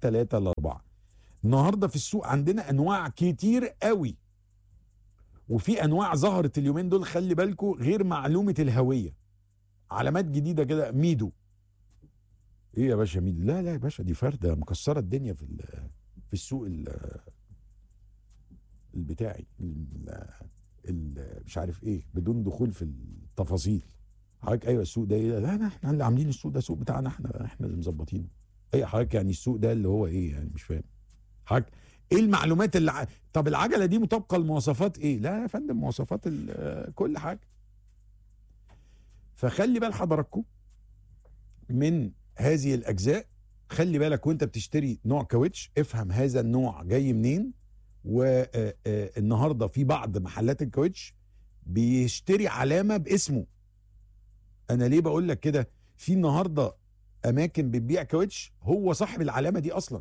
لثلاثة لأربعة النهاردة في السوق عندنا أنواع كتير قوي وفي أنواع ظهرت اليومين دول خلي بالكم غير معلومة الهوية علامات جديدة كده ميدو ايه يا باشا ميدو لا لا يا باشا دي فردة مكسرة الدنيا في ال- في السوق ال- البتاعي ال- ال- مش عارف ايه بدون دخول في التفاصيل حضرتك ايوه السوق ده ايه لا لا احنا اللي عاملين السوق ده سوق بتاعنا احنا احنا اللي مظبطينه اي حضرتك يعني السوق ده اللي هو ايه يعني مش فاهم حضرتك ايه المعلومات اللي ع... طب العجله دي مطابقه لمواصفات ايه لا يا فندم مواصفات ال- كل حاجه فخلي بال حضراتكم من هذه الاجزاء خلي بالك وانت بتشتري نوع كاوتش افهم هذا النوع جاي منين والنهارده في بعض محلات الكاوتش بيشتري علامه باسمه انا ليه بقول لك كده في النهارده اماكن بتبيع كاوتش هو صاحب العلامه دي اصلا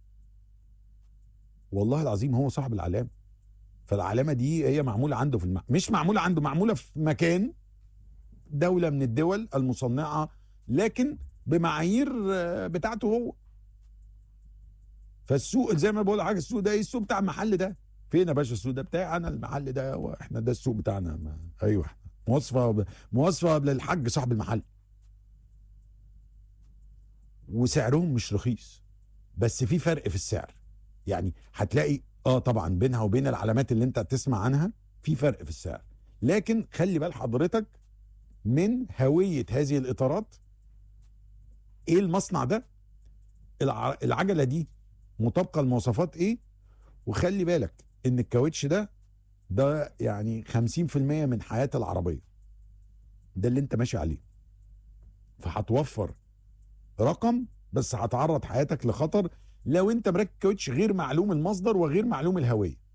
والله العظيم هو صاحب العلامه فالعلامه دي هي معموله عنده في الم... مش معموله عنده معموله في مكان دوله من الدول المصنعه لكن بمعايير آه، بتاعته هو فالسوق زي ما بقول حاجه السوق ده ايه السوق بتاع المحل ده فين يا باشا السوق ده بتاعي انا المحل ده واحنا ده السوق بتاعنا ما. ايوه احنا مواصفه ب... مواصفه للحاج صاحب المحل وسعرهم مش رخيص بس في فرق في السعر يعني هتلاقي اه طبعا بينها وبين العلامات اللي انت تسمع عنها في فرق في السعر لكن خلي بال حضرتك من هويه هذه الاطارات ايه المصنع ده الع- العجله دي مطابقه لمواصفات ايه وخلي بالك ان الكاوتش ده ده يعني 50% من حياه العربيه ده اللي انت ماشي عليه فهتوفر رقم بس هتعرض حياتك لخطر لو انت مركب كاوتش غير معلوم المصدر وغير معلوم الهويه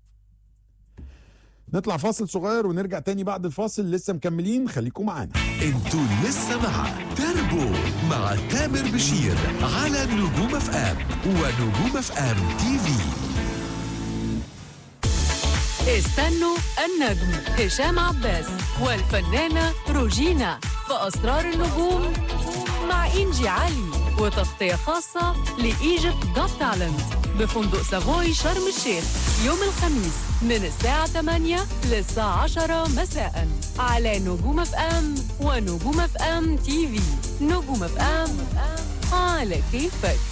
نطلع فاصل صغير ونرجع تاني بعد الفاصل لسه مكملين خليكم معانا انتوا لسه مع تربو مع تامر بشير على نجوم اف ام ونجوم اف ام تي في استنوا النجم هشام عباس والفنانة روجينا في أسرار النجوم مع إنجي علي وتغطية خاصة لإيجيبت جوت تالنت بفندق سافوي شرم الشيخ يوم الخميس من الساعة 8 للساعة 10 مساء على نجوم اف ام ونجوم اف ام تي في نجوم اف ام على كيفك